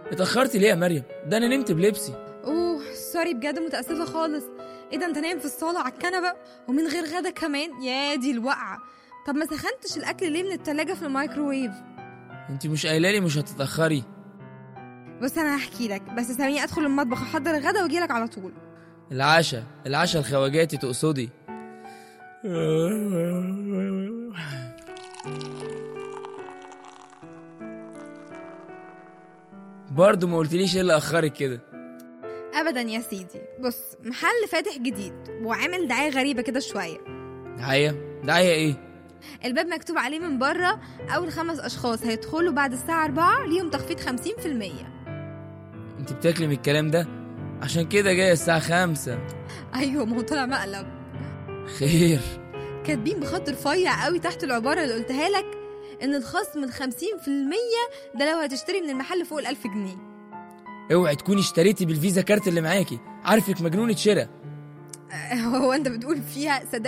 اتأخرت ليه يا مريم ده أنا نمت بلبسي اوه سوري بجد متاسفه خالص ايه ده انت نايم في الصاله على الكنبه ومن غير غدا كمان يا دي الوقعه طب ما سخنتش الاكل ليه من التلاجة في الميكروويف انت مش قايله لي مش هتتأخري بص انا هحكي لك بس سامعني ادخل المطبخ احضر الغدا واجي لك على طول العشاء العشاء الخواجاتي تقصدي برضه ما قلتليش ايه اللي اخرك كده ابدا يا سيدي بص محل فاتح جديد وعامل دعايه غريبه كده شويه دعاية دعاية ايه الباب مكتوب عليه من بره اول خمس اشخاص هيدخلوا بعد الساعه 4 ليهم تخفيض 50% انت بتاكلي من الكلام ده عشان كده جاية الساعة خمسة ايوه ما هو طلع مقلب خير كاتبين بخط رفيع قوي تحت العباره اللي قلتها لك ان الخصم ال 50% ده لو هتشتري من المحل فوق ال 1000 جنيه اوعي تكوني اشتريتي بالفيزا كارت اللي معاكي عارفك مجنونة شراء هو انت بتقول فيها صدق